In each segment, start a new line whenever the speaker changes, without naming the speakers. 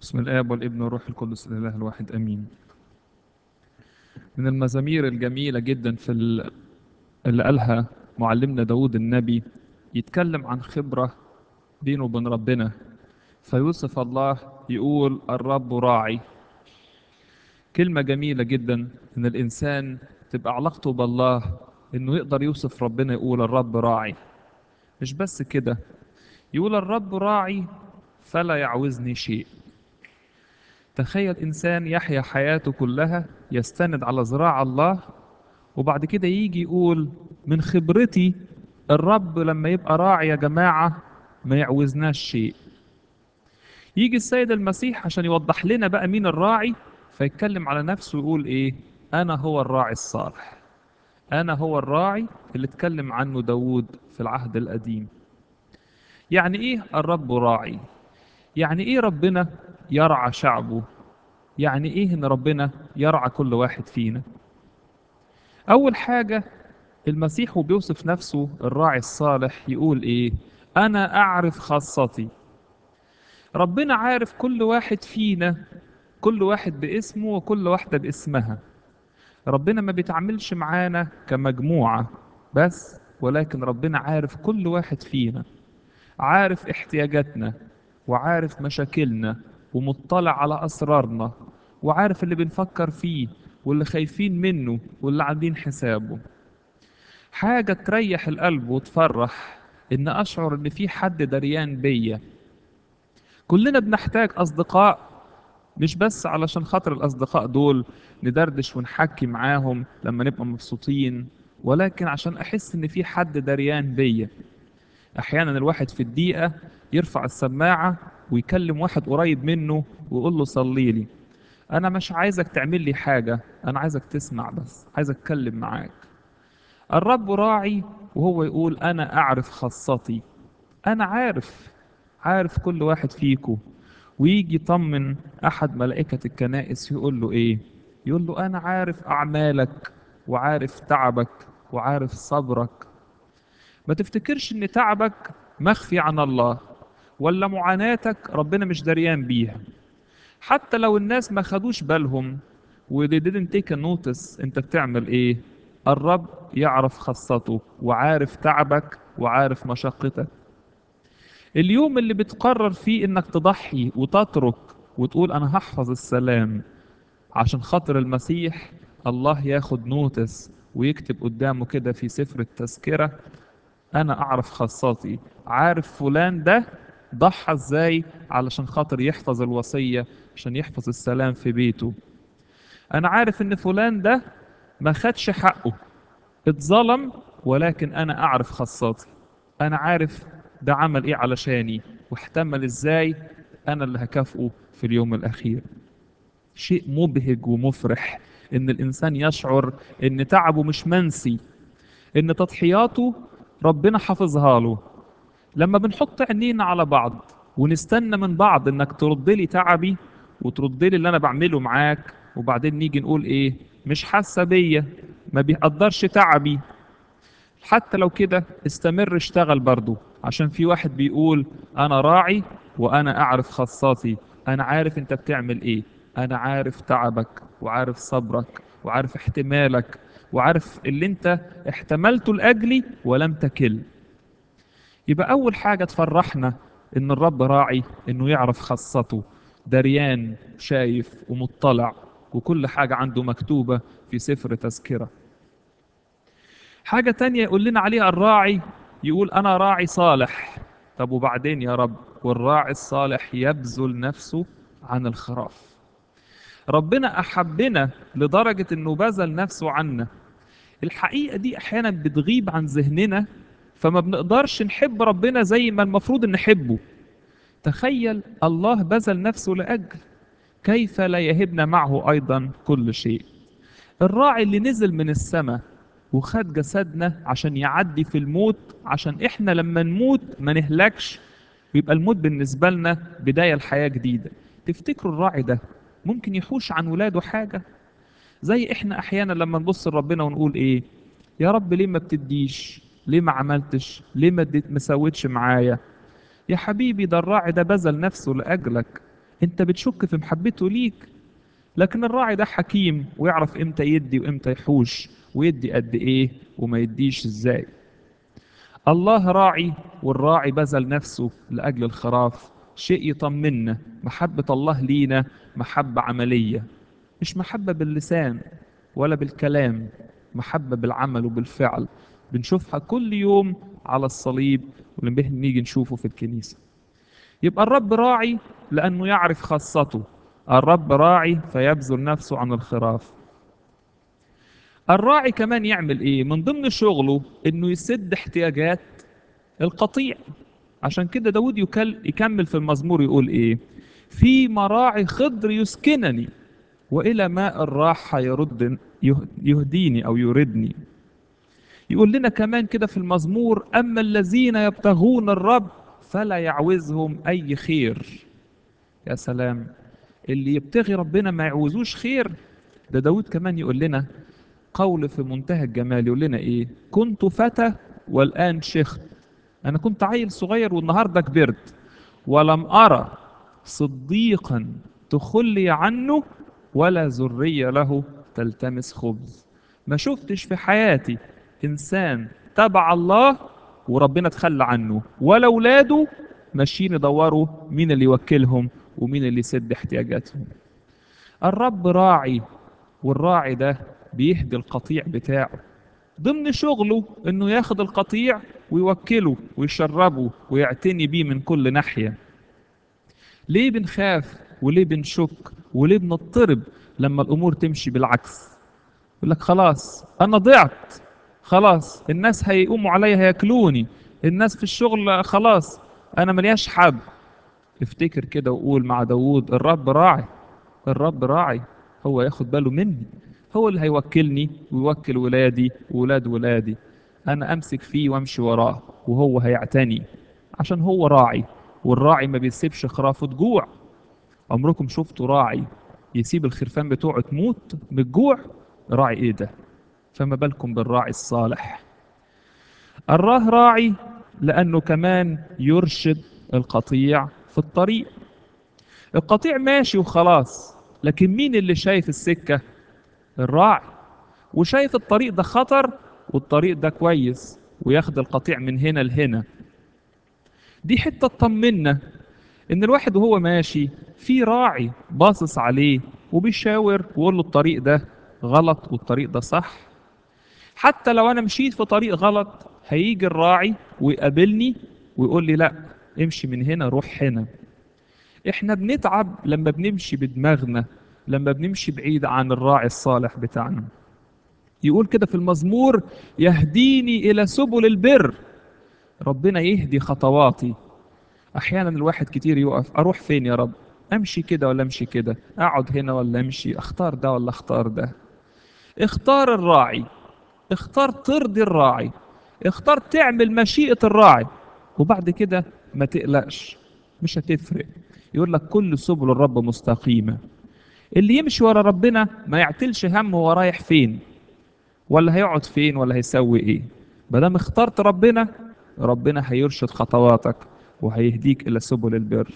بسم الآب والابن والروح القدس الإله الواحد آمين من المزامير الجميلة جدا في ال- اللي قالها معلمنا داود النبي يتكلم عن خبرة بينه وبين ربنا فيوصف الله يقول الرب راعي كلمة جميلة جدا إن الإنسان تبقى علاقته بالله إنه يقدر يوصف ربنا يقول الرب راعي مش بس كده يقول الرب راعي فلا يعوزني شيء تخيل إنسان يحيا حياته كلها يستند على ذراع الله وبعد كده يجي يقول من خبرتي الرب لما يبقى راعي يا جماعة ما يعوزناش شيء يجي السيد المسيح عشان يوضح لنا بقى مين الراعي فيتكلم على نفسه ويقول ايه انا هو الراعي الصالح انا هو الراعي اللي اتكلم عنه داود في العهد القديم يعني ايه الرب راعي يعني ايه ربنا يرعى شعبه يعني ايه ان ربنا يرعى كل واحد فينا اول حاجة المسيح وبيوصف نفسه الراعي الصالح يقول ايه انا اعرف خاصتي ربنا عارف كل واحد فينا كل واحد باسمه وكل واحدة باسمها ربنا ما بيتعاملش معانا كمجموعة بس ولكن ربنا عارف كل واحد فينا عارف احتياجاتنا وعارف مشاكلنا ومطلع على أسرارنا وعارف اللي بنفكر فيه واللي خايفين منه واللي عاملين حسابه حاجة تريح القلب وتفرح إن أشعر إن في حد دريان بيا كلنا بنحتاج أصدقاء مش بس علشان خاطر الأصدقاء دول ندردش ونحكي معاهم لما نبقى مبسوطين ولكن عشان أحس إن في حد دريان بيا أحيانا الواحد في الدقيقة يرفع السماعة ويكلم واحد قريب منه ويقول له صلي لي أنا مش عايزك تعمل لي حاجة أنا عايزك تسمع بس عايز أتكلم معاك الرب راعي وهو يقول أنا أعرف خاصتي أنا عارف عارف كل واحد فيكم ويجي يطمن أحد ملائكة الكنائس يقول له إيه يقول له أنا عارف أعمالك وعارف تعبك وعارف صبرك ما تفتكرش ان تعبك مخفي عن الله ولا معاناتك ربنا مش دريان بيها حتى لو الناس ما خدوش بالهم و they didn't take a notice انت بتعمل ايه الرب يعرف خاصته وعارف تعبك وعارف مشقتك اليوم اللي بتقرر فيه انك تضحي وتترك وتقول انا هحفظ السلام عشان خاطر المسيح الله ياخد نوتس ويكتب قدامه كده في سفر التذكرة انا اعرف خاصاتي عارف فلان ده ضحى ازاي علشان خاطر يحفظ الوصية عشان يحفظ السلام في بيته انا عارف ان فلان ده ما خدش حقه اتظلم ولكن انا اعرف خاصاتي انا عارف ده عمل ايه علشاني واحتمل ازاي انا اللي هكافئه في اليوم الاخير شيء مبهج ومفرح ان الانسان يشعر ان تعبه مش منسي ان تضحياته ربنا حافظها له لما بنحط عينينا على بعض ونستنى من بعض انك ترد لي تعبي وترد لي اللي انا بعمله معاك وبعدين نيجي نقول ايه مش حاسه بيا ما بيقدرش تعبي حتى لو كده استمر اشتغل برضو عشان في واحد بيقول انا راعي وانا اعرف خاصاتي انا عارف انت بتعمل ايه انا عارف تعبك وعارف صبرك وعارف احتمالك وعارف اللي انت احتملته لاجلي ولم تكل يبقى اول حاجه تفرحنا ان الرب راعي انه يعرف خاصته دريان شايف ومطلع وكل حاجه عنده مكتوبه في سفر تذكره حاجه تانية يقول لنا عليها الراعي يقول انا راعي صالح طب وبعدين يا رب والراعي الصالح يبذل نفسه عن الخراف ربنا احبنا لدرجه انه بذل نفسه عنا الحقيقة دي أحيانا بتغيب عن ذهننا فما بنقدرش نحب ربنا زي ما المفروض نحبه تخيل الله بذل نفسه لأجل كيف لا يهبنا معه أيضا كل شيء الراعي اللي نزل من السماء وخد جسدنا عشان يعدي في الموت عشان احنا لما نموت ما نهلكش ويبقى الموت بالنسبة لنا بداية لحياة جديدة تفتكروا الراعي ده ممكن يحوش عن ولاده حاجة زي احنا احيانا لما نبص لربنا ونقول ايه يا رب ليه ما بتديش ليه ما عملتش ليه ما اديت- ما سويتش معايا يا حبيبي ده الراعي ده بذل نفسه لاجلك انت بتشك في محبته ليك لكن الراعي ده حكيم ويعرف امتى يدي وامتى يحوش ويدي قد ايه وما يديش ازاي الله راعي والراعي بذل نفسه لاجل الخراف شيء يطمنا محبة الله لينا محبة عملية مش محبة باللسان ولا بالكلام محبة بالعمل وبالفعل بنشوفها كل يوم على الصليب ولما نيجي نشوفه في الكنيسة يبقى الرب راعي لأنه يعرف خاصته الرب راعي فيبذل نفسه عن الخراف الراعي كمان يعمل ايه من ضمن شغله انه يسد احتياجات القطيع عشان كده داود يكل يكمل في المزمور يقول ايه في مراعي خضر يسكنني والى ماء الراحه يرد يهديني او يردني يقول لنا كمان كده في المزمور اما الذين يبتغون الرب فلا يعوزهم اي خير يا سلام اللي يبتغي ربنا ما يعوزوش خير ده داود كمان يقول لنا قول في منتهى الجمال يقول لنا ايه كنت فتى والان شخت انا كنت عيل صغير والنهارده كبرت ولم ارى صديقا تخلي عنه ولا ذريه له تلتمس خبز ما شفتش في حياتي انسان تبع الله وربنا تخلى عنه ولا اولاده ماشيين يدوروا مين اللي يوكلهم ومين اللي يسد احتياجاتهم الرب راعي والراعي ده بيهدي القطيع بتاعه ضمن شغله انه ياخد القطيع ويوكله ويشربه ويعتني بيه من كل ناحية ليه بنخاف وليه بنشك وليه بنضطرب لما الامور تمشي بالعكس يقول لك خلاص انا ضعت خلاص الناس هيقوموا عليا هياكلوني الناس في الشغل خلاص انا ملياش حد افتكر كده وقول مع داوود الرب راعي الرب راعي هو ياخد باله مني هو اللي هيوكلني ويوكل ولادي وولاد ولادي انا امسك فيه وامشي وراه وهو هيعتني عشان هو راعي والراعي ما بيسيبش خرافه تجوع عمركم شفتوا راعي يسيب الخرفان بتوعه تموت من الجوع راعي ايه ده فما بالكم بالراعي الصالح الراه راعي لانه كمان يرشد القطيع في الطريق القطيع ماشي وخلاص لكن مين اللي شايف السكه الراعي وشايف الطريق ده خطر والطريق ده كويس وياخد القطيع من هنا لهنا دي حته تطمنا ان الواحد وهو ماشي في راعي باصص عليه وبيشاور ويقول له الطريق ده غلط والطريق ده صح حتى لو انا مشيت في طريق غلط هيجي الراعي ويقابلني ويقول لي لا امشي من هنا روح هنا احنا بنتعب لما بنمشي بدماغنا لما بنمشي بعيد عن الراعي الصالح بتاعنا يقول كده في المزمور يهديني الى سبل البر ربنا يهدي خطواتي احيانا الواحد كتير يقف اروح فين يا رب امشي كده ولا امشي كده اقعد هنا ولا امشي اختار ده ولا اختار ده اختار الراعي اختار ترضي الراعي اختار تعمل مشيئة الراعي وبعد كده ما تقلقش مش هتفرق يقول لك كل سبل الرب مستقيمة اللي يمشي ورا ربنا ما يعتلش هم هو رايح فين ولا هيقعد فين ولا هيسوي ايه ما اخترت ربنا ربنا هيرشد خطواتك وهيهديك الى سبل البر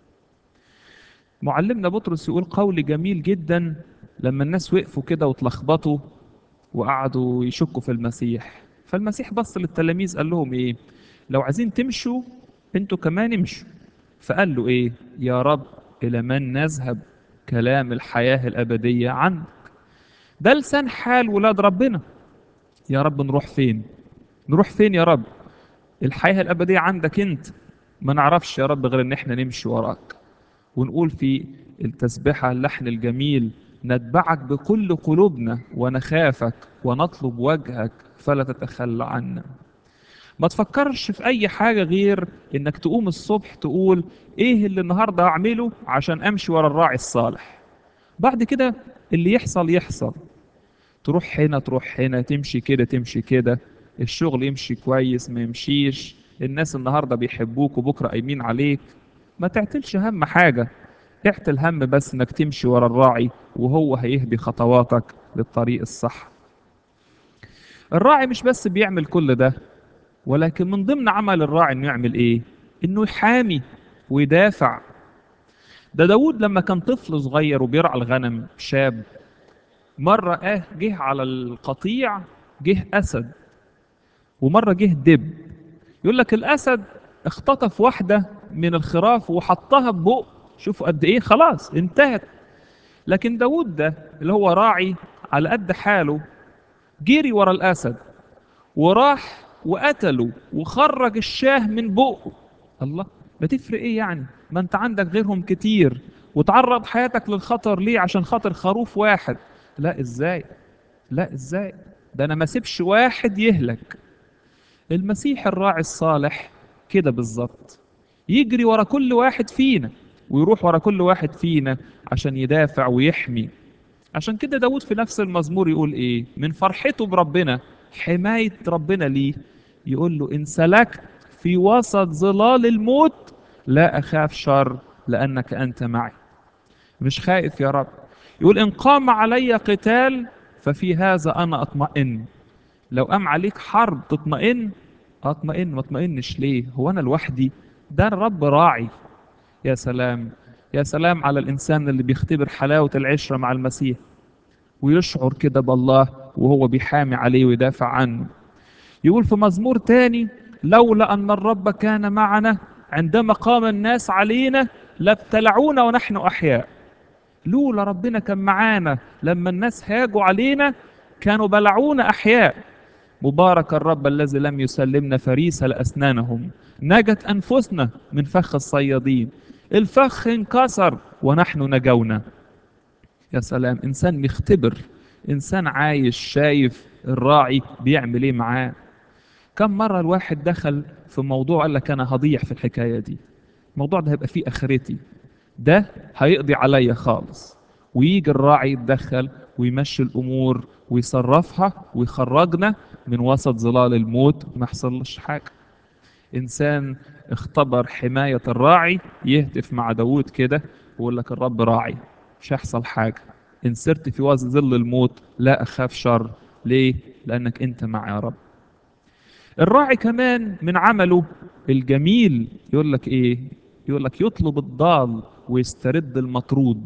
معلمنا بطرس يقول قول جميل جدا لما الناس وقفوا كده واتلخبطوا وقعدوا يشكوا في المسيح فالمسيح بص للتلاميذ قال لهم ايه لو عايزين تمشوا انتوا كمان امشوا فقال له ايه يا رب الى من نذهب كلام الحياة الأبدية عنك ده لسان حال ولاد ربنا يا رب نروح فين نروح فين يا رب الحياة الأبدية عندك أنت ما نعرفش يا رب غير إن إحنا نمشي وراك ونقول في التسبيحة اللحن الجميل نتبعك بكل قلوبنا ونخافك ونطلب وجهك فلا تتخلى عنا ما تفكرش في أي حاجة غير إنك تقوم الصبح تقول إيه اللي النهاردة أعمله عشان أمشي ورا الراعي الصالح بعد كده اللي يحصل يحصل تروح هنا تروح هنا تمشي كده تمشي كده الشغل يمشي كويس ما يمشيش الناس النهاردة بيحبوك وبكرة قايمين عليك ما تعتلش هم حاجة اعتل هم بس انك تمشي ورا الراعي وهو هيهدي خطواتك للطريق الصح الراعي مش بس بيعمل كل ده ولكن من ضمن عمل الراعي انه يعمل ايه انه يحامي ويدافع ده داود لما كان طفل صغير وبيرعى الغنم شاب مرة اه جه على القطيع جه أسد ومرة جه دب يقول لك الأسد اختطف واحدة من الخراف وحطها ببق شوفوا قد ايه خلاص انتهت لكن داود ده اللي هو راعي على قد حاله جري ورا الأسد وراح وقتله وخرج الشاه من بقه الله ما تفرق ايه يعني ما انت عندك غيرهم كتير وتعرض حياتك للخطر ليه عشان خاطر خروف واحد لا ازاي لا ازاي ده انا ما سيبش واحد يهلك المسيح الراعي الصالح كده بالظبط يجري ورا كل واحد فينا ويروح ورا كل واحد فينا عشان يدافع ويحمي عشان كده داود في نفس المزمور يقول ايه من فرحته بربنا حماية ربنا ليه يقول له إن سلكت في وسط ظلال الموت لا أخاف شر لأنك أنت معي مش خائف يا رب يقول إن قام علي قتال ففي هذا أنا أطمئن لو قام عليك حرب تطمئن أطمئن ما اطمئنش ليه هو أنا لوحدي ده الرب راعي يا سلام يا سلام على الإنسان اللي بيختبر حلاوة العشرة مع المسيح ويشعر كده بالله وهو بيحامي عليه ويدافع عنه يقول في مزمور تاني لولا أن الرب كان معنا عندما قام الناس علينا لابتلعونا ونحن أحياء لولا ربنا كان معانا لما الناس هاجوا علينا كانوا بلعونا أحياء مبارك الرب الذي لم يسلمنا فريسة لأسنانهم نجت أنفسنا من فخ الصيادين الفخ انكسر ونحن نجونا يا سلام إنسان مختبر إنسان عايش شايف الراعي بيعمل إيه معاه كم مرة الواحد دخل في موضوع قال لك أنا هضيع في الحكاية دي الموضوع ده هيبقى فيه آخرتي ده هيقضي عليا خالص ويجي الراعي يتدخل ويمشي الأمور ويصرفها ويخرجنا من وسط ظلال الموت وما يحصلش حاجة إنسان اختبر حماية الراعي يهتف مع داود كده ويقول لك الرب راعي مش هيحصل حاجة إن سرت في وسط ظل الموت لا أخاف شر ليه؟ لأنك أنت معي يا رب الراعي كمان من عمله الجميل يقول لك إيه؟ يقول لك يطلب الضال ويسترد المطرود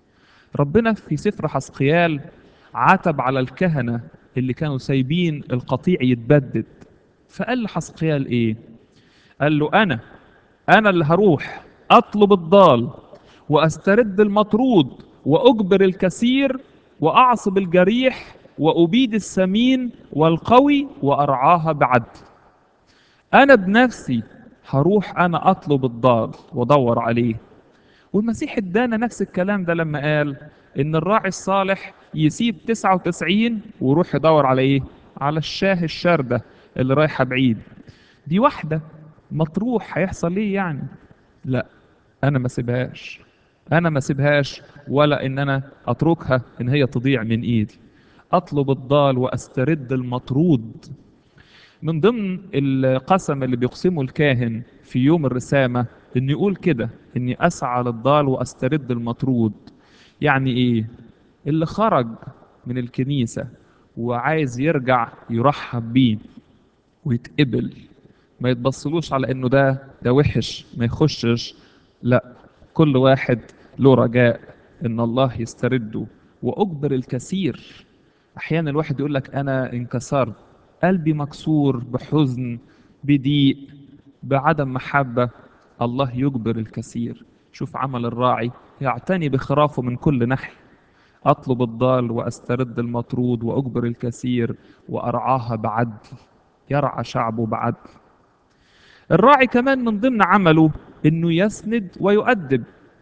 ربنا في سفر حسقيال عتب على الكهنة اللي كانوا سايبين القطيع يتبدد فقال لحسقيال ايه قال له انا انا اللي هروح اطلب الضال واسترد المطرود واجبر الكثير واعصب الجريح وابيد السمين والقوي وارعاها بعدل انا بنفسي هروح انا اطلب الضال وادور عليه والمسيح ادانا نفس الكلام ده لما قال ان الراعي الصالح يسيب 99 ويروح يدور على ايه على الشاه الشاردة اللي رايحة بعيد دي واحدة مطروح هيحصل ليه يعني لا انا ما سيبهاش انا ما سيبهاش ولا ان انا اتركها ان هي تضيع من ايدي اطلب الضال واسترد المطرود من ضمن القسم اللي بيقسمه الكاهن في يوم الرسامة انه يقول كده اني اسعى للضال واسترد المطرود يعني ايه اللي خرج من الكنيسة وعايز يرجع يرحب بيه ويتقبل ما يتبصلوش على انه ده ده وحش ما يخشش لا كل واحد له رجاء ان الله يسترده واجبر الكثير احيانا الواحد يقول لك انا انكسرت قلبي مكسور بحزن بضيق بعدم محبة الله يجبر الكثير شوف عمل الراعي يعتني بخرافه من كل ناحية أطلب الضال وأسترد المطرود وأجبر الكثير وأرعاها بعدل يرعى شعبه بعدل الراعي كمان من ضمن عمله انه يسند ويؤدب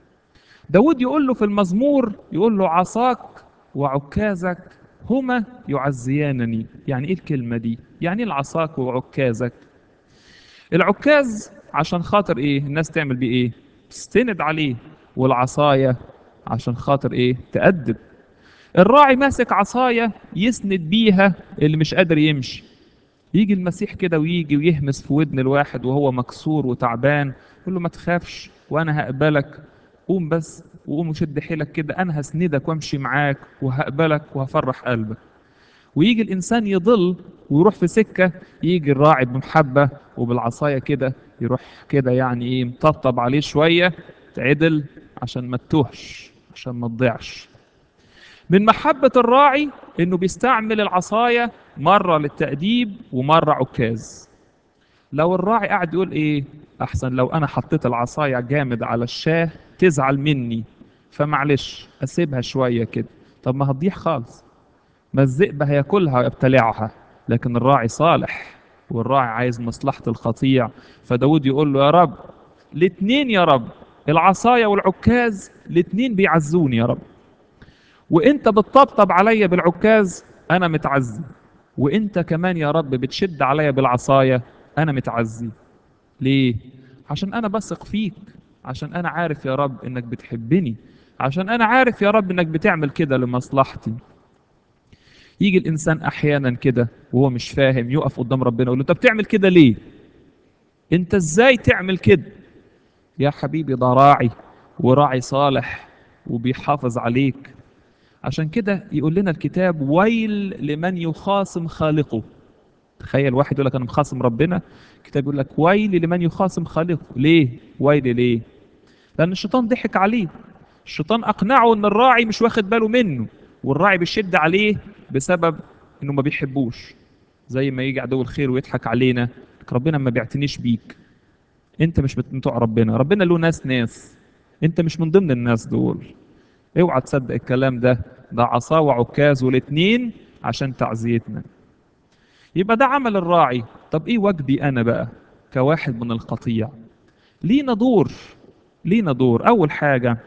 داود يقول له في المزمور يقول له عصاك وعكازك هما يعزيانني يعني ايه الكلمة دي يعني ايه العصاك وعكازك العكاز عشان خاطر ايه الناس تعمل بيه ايه تستند عليه والعصاية عشان خاطر ايه تأدب الراعي ماسك عصاية يسند بيها اللي مش قادر يمشي يجي المسيح كده ويجي ويهمس في ودن الواحد وهو مكسور وتعبان يقول له ما تخافش وانا هقبلك قوم بس وقوم وشد حيلك كده انا هسندك وامشي معاك وهقبلك وهفرح قلبك ويجي الانسان يضل ويروح في سكه يجي الراعي بمحبه وبالعصايه كده يروح كده يعني ايه مطبطب عليه شويه تعدل عشان ما تتوهش عشان ما تضيعش من محبة الراعي انه بيستعمل العصاية مرة للتأديب ومرة عكاز لو الراعي قاعد يقول ايه احسن لو انا حطيت العصاية جامد على الشاه تزعل مني فمعلش اسيبها شوية كده طب ما هتضيع خالص ما الذئب هياكلها ويبتلعها لكن الراعي صالح والراعي عايز مصلحة القطيع فداود يقول له يا رب الاتنين يا رب العصاية والعكاز الاتنين بيعزوني يا رب وانت بتطبطب عليا بالعكاز انا متعزي وانت كمان يا رب بتشد عليا بالعصاية انا متعزي ليه عشان انا بثق فيك عشان انا عارف يا رب انك بتحبني عشان انا عارف يا رب انك بتعمل كده لمصلحتي يجي الانسان احيانا كده وهو مش فاهم يقف قدام ربنا يقول له انت بتعمل كده ليه انت ازاي تعمل كده يا حبيبي ده راعي وراعي صالح وبيحافظ عليك عشان كده يقول لنا الكتاب ويل لمن يخاصم خالقه تخيل واحد يقول لك انا مخاصم ربنا الكتاب يقول لك ويل لمن يخاصم خالقه ليه ويل ليه لان الشيطان ضحك عليه الشيطان اقنعه ان الراعي مش واخد باله منه والراعي بيشد عليه بسبب انه ما بيحبوش زي ما يجي عدو الخير ويضحك علينا ربنا ما بيعتنيش بيك انت مش من بتوع ربنا ربنا له ناس ناس انت مش من ضمن الناس دول اوعى تصدق الكلام ده ده عصا وعكاز والاتنين عشان تعزيتنا يبقى ده عمل الراعي طب ايه واجبي انا بقى كواحد من القطيع لينا دور لينا دور اول حاجه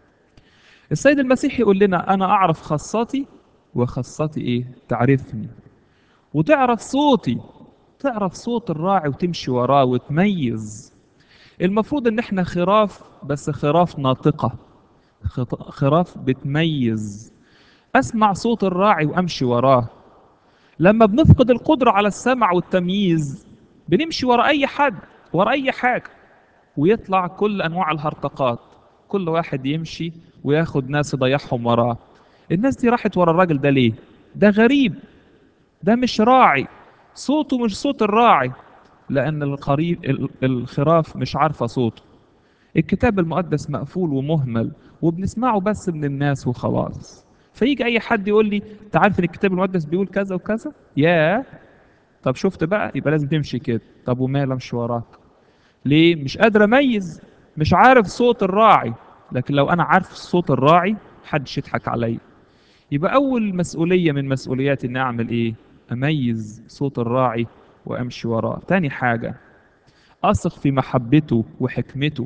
السيد المسيح يقول لنا انا اعرف خاصتي وخاصتي ايه تعرفني وتعرف صوتي تعرف صوت الراعي وتمشي وراه وتميز المفروض ان احنا خراف بس خراف ناطقه خط- خراف بتميز اسمع صوت الراعي وامشي وراه لما بنفقد القدره على السمع والتمييز بنمشي ورا اي حد ورا اي حاجه ويطلع كل انواع الهرطقات كل واحد يمشي وياخد ناس يضيعهم وراه الناس دي راحت ورا الراجل ده ليه ده غريب ده مش راعي صوته مش صوت الراعي لان القريب ال- الخراف مش عارفه صوته الكتاب المقدس مقفول ومهمل وبنسمعه بس من الناس وخلاص فيجي اي حد يقول لي انت عارف ان الكتاب المقدس بيقول كذا وكذا يا طب شفت بقى يبقى لازم تمشي كده طب ومال امشي وراك ليه مش قادر اميز مش عارف صوت الراعي لكن لو انا عارف صوت الراعي محدش يضحك عليا يبقى اول مسؤوليه من مسؤولياتي اني اعمل ايه اميز صوت الراعي وامشي وراه تاني حاجه اثق في محبته وحكمته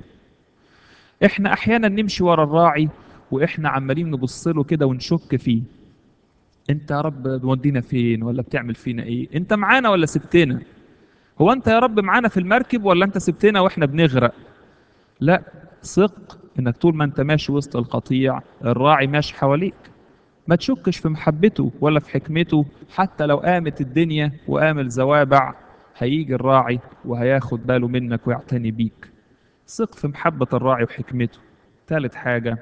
احنا احيانا نمشي ورا الراعي واحنا عمالين نبص له كده ونشك فيه انت يا رب مودينا فين ولا بتعمل فينا ايه انت معانا ولا سبتنا هو انت يا رب معانا في المركب ولا انت سبتنا واحنا بنغرق لا ثق انك طول ما انت ماشي وسط القطيع الراعي ماشي حواليك ما تشكش في محبته ولا في حكمته حتى لو قامت الدنيا وقام الزوابع هيجي الراعي وهياخد باله منك ويعتني بيك ثق في محبة الراعي وحكمته ثالث حاجة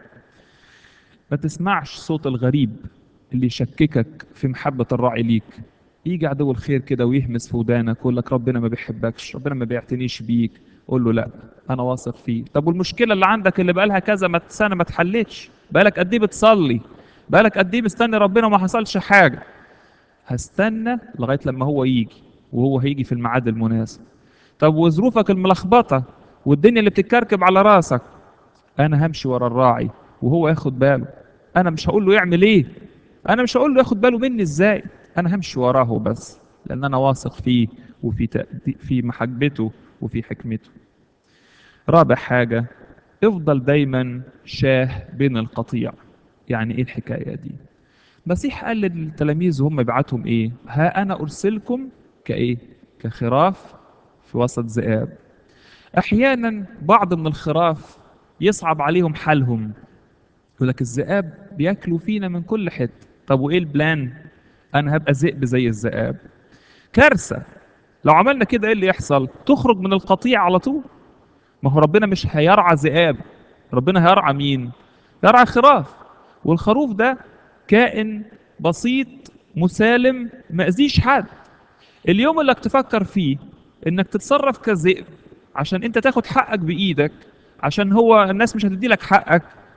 ما تسمعش صوت الغريب اللي يشككك في محبة الراعي ليك يجي عدو الخير كده ويهمس في ودانك ويقول لك ربنا ما بيحبكش ربنا ما بيعتنيش بيك قول له لا انا واثق فيه طب والمشكله اللي عندك اللي بقالها كذا ما سنه ما اتحلتش بقالك قد ايه بتصلي بقالك قد ايه مستني ربنا وما حصلش حاجه هستنى لغايه لما هو يجي وهو هيجي في الميعاد المناسب طب وظروفك الملخبطه والدنيا اللي بتتكركب على راسك انا همشي ورا الراعي وهو ياخد باله انا مش هقول له يعمل ايه انا مش هقول له ياخد باله مني ازاي انا همشي وراه بس لان انا واثق فيه وفي تأدي في محبته وفي حكمته رابع حاجة افضل دايما شاه بين القطيع يعني ايه الحكاية دي مسيح قال للتلاميذ وهم يبعتهم ايه ها انا ارسلكم كايه كخراف في وسط ذئاب احيانا بعض من الخراف يصعب عليهم حالهم يقول لك الذئاب بياكلوا فينا من كل حته طب وايه البلان انا هبقى ذئب زي الذئاب كارثه لو عملنا كده ايه اللي يحصل تخرج من القطيع على طول ما هو ربنا مش هيرعى ذئاب ربنا هيرعى مين يرعى خراف والخروف ده كائن بسيط مسالم ما اذيش حد اليوم اللي تفكر فيه انك تتصرف كذئب عشان انت تاخد حقك بايدك عشان هو الناس مش هتدي لك حقك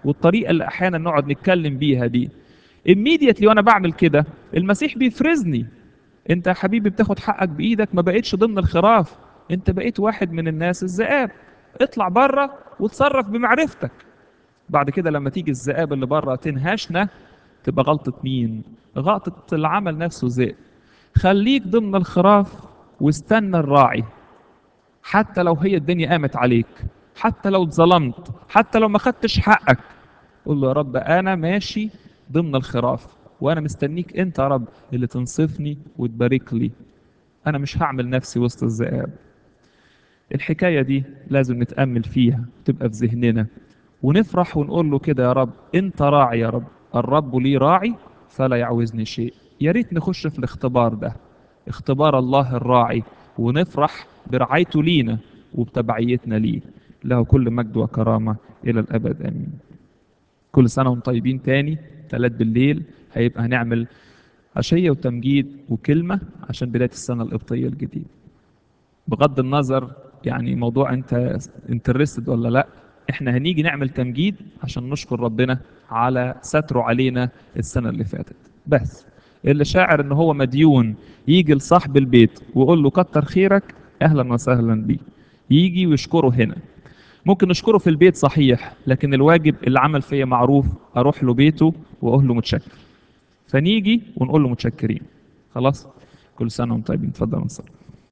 والطريقه اللي احيانا نقعد نتكلم بيها دي immediately وانا بعمل كده المسيح بيفرزني انت يا حبيبي بتاخد حقك بايدك ما بقتش ضمن الخراف انت بقيت واحد من الناس الذئاب اطلع بره وتصرف بمعرفتك بعد كده لما تيجي الذئاب اللي بره تنهشنا تبقى غلطة مين غلطة العمل نفسه ذئب خليك ضمن الخراف واستنى الراعي حتى لو هي الدنيا قامت عليك حتى لو اتظلمت حتى لو ما خدتش حقك قول له يا رب انا ماشي ضمن الخراف وانا مستنيك انت يا رب اللي تنصفني وتبارك لي انا مش هعمل نفسي وسط الذئاب الحكايه دي لازم نتامل فيها تبقى في ذهننا ونفرح ونقول له كده يا رب انت راعي يا رب الرب لي راعي فلا يعوزني شيء يا ريت نخش في الاختبار ده اختبار الله الراعي ونفرح برعايته لينا وبتبعيتنا ليه له كل مجد وكرامة إلى الأبد آمين كل سنة وانتم طيبين تاني تلات بالليل هيبقى هنعمل عشية وتمجيد وكلمة عشان بداية السنة القبطية الجديدة بغض النظر يعني موضوع انت انترستد ولا لا احنا هنيجي نعمل تمجيد عشان نشكر ربنا على ستره علينا السنة اللي فاتت بس اللي شاعر ان هو مديون يجي لصاحب البيت ويقول له كتر خيرك اهلا وسهلا بيه يجي ويشكره هنا ممكن نشكره في البيت صحيح لكن الواجب اللي عمل فيا معروف اروح له بيته واقول له متشكر فنيجي ونقول له متشكرين خلاص كل سنه وانتم طيبين اتفضل نصلي